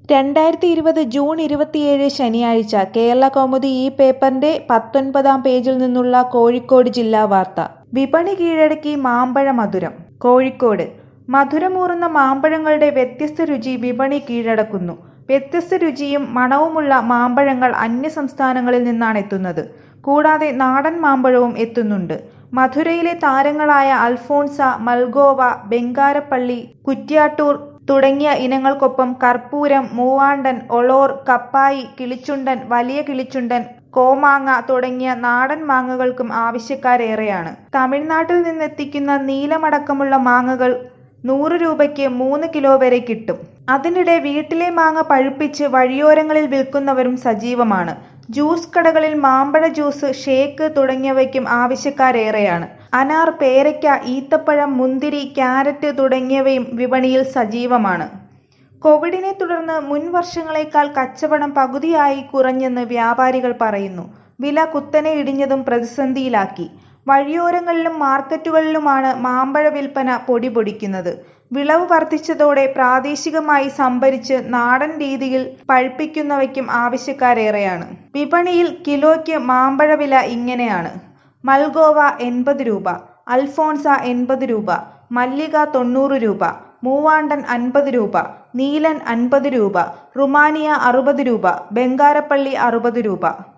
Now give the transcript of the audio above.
രണ്ടായിരത്തി ഇരുപത് ജൂൺ ഇരുപത്തിയേഴ് ശനിയാഴ്ച കേരള കൗമുദി ഈ പേപ്പറിന്റെ പത്തൊൻപതാം പേജിൽ നിന്നുള്ള കോഴിക്കോട് ജില്ലാ വാർത്ത വിപണി കീഴടക്കി മാമ്പഴ മധുരം കോഴിക്കോട് മധുരമൂറുന്ന മാമ്പഴങ്ങളുടെ വ്യത്യസ്ത രുചി വിപണി കീഴടക്കുന്നു വ്യത്യസ്ത രുചിയും മണവുമുള്ള മാമ്പഴങ്ങൾ അന്യസംസ്ഥാനങ്ങളിൽ നിന്നാണ് എത്തുന്നത് കൂടാതെ നാടൻ മാമ്പഴവും എത്തുന്നുണ്ട് മധുരയിലെ താരങ്ങളായ അൽഫോൺസ മൽഗോവ ബെങ്കാരപ്പള്ളി കുറ്റ്യാട്ടൂർ തുടങ്ങിയ ഇനങ്ങൾക്കൊപ്പം കർപ്പൂരം മൂവാണ്ടൻ ഒളോർ കപ്പായി കിളിച്ചുണ്ടൻ വലിയ കിളിച്ചുണ്ടൻ കോമാങ്ങ തുടങ്ങിയ നാടൻ മാങ്ങകൾക്കും ആവശ്യക്കാരേറെയാണ് തമിഴ്നാട്ടിൽ നിന്നെത്തിക്കുന്ന നീലമടക്കമുള്ള മാങ്ങകൾ നൂറ് രൂപയ്ക്ക് മൂന്ന് കിലോ വരെ കിട്ടും അതിനിടെ വീട്ടിലെ മാങ്ങ പഴുപ്പിച്ച് വഴിയോരങ്ങളിൽ വിൽക്കുന്നവരും സജീവമാണ് ജ്യൂസ് കടകളിൽ മാമ്പഴ ജ്യൂസ് ഷേക്ക് തുടങ്ങിയവയ്ക്കും ആവശ്യക്കാരേറെയാണ് അനാർ പേരയ്ക്ക ഈത്തപ്പഴം മുന്തിരി ക്യാരറ്റ് തുടങ്ങിയവയും വിപണിയിൽ സജീവമാണ് കോവിഡിനെ തുടർന്ന് മുൻ വർഷങ്ങളേക്കാൾ കച്ചവടം പകുതിയായി കുറഞ്ഞെന്ന് വ്യാപാരികൾ പറയുന്നു വില കുത്തനെ ഇടിഞ്ഞതും പ്രതിസന്ധിയിലാക്കി വഴിയോരങ്ങളിലും മാർക്കറ്റുകളിലുമാണ് മാമ്പഴ വിൽപ്പന പൊടി പൊടിക്കുന്നത് വിളവ് വർദ്ധിച്ചതോടെ പ്രാദേശികമായി സംഭരിച്ച് നാടൻ രീതിയിൽ പഴുപ്പിക്കുന്നവയ്ക്കും ആവശ്യക്കാരേറെയാണ് വിപണിയിൽ കിലോയ്ക്ക് മാമ്പഴ വില ഇങ്ങനെയാണ് മൽഗോവ എൺപത് രൂപ അൽഫോൺസ എൺപത് രൂപ മല്ലിക തൊണ്ണൂറ് രൂപ മൂവാണ്ടൻ അൻപത് രൂപ നീലൻ അൻപത് രൂപ റുമാനിയ അറുപത് രൂപ ബംഗാരപ്പള്ളി അറുപത് രൂപ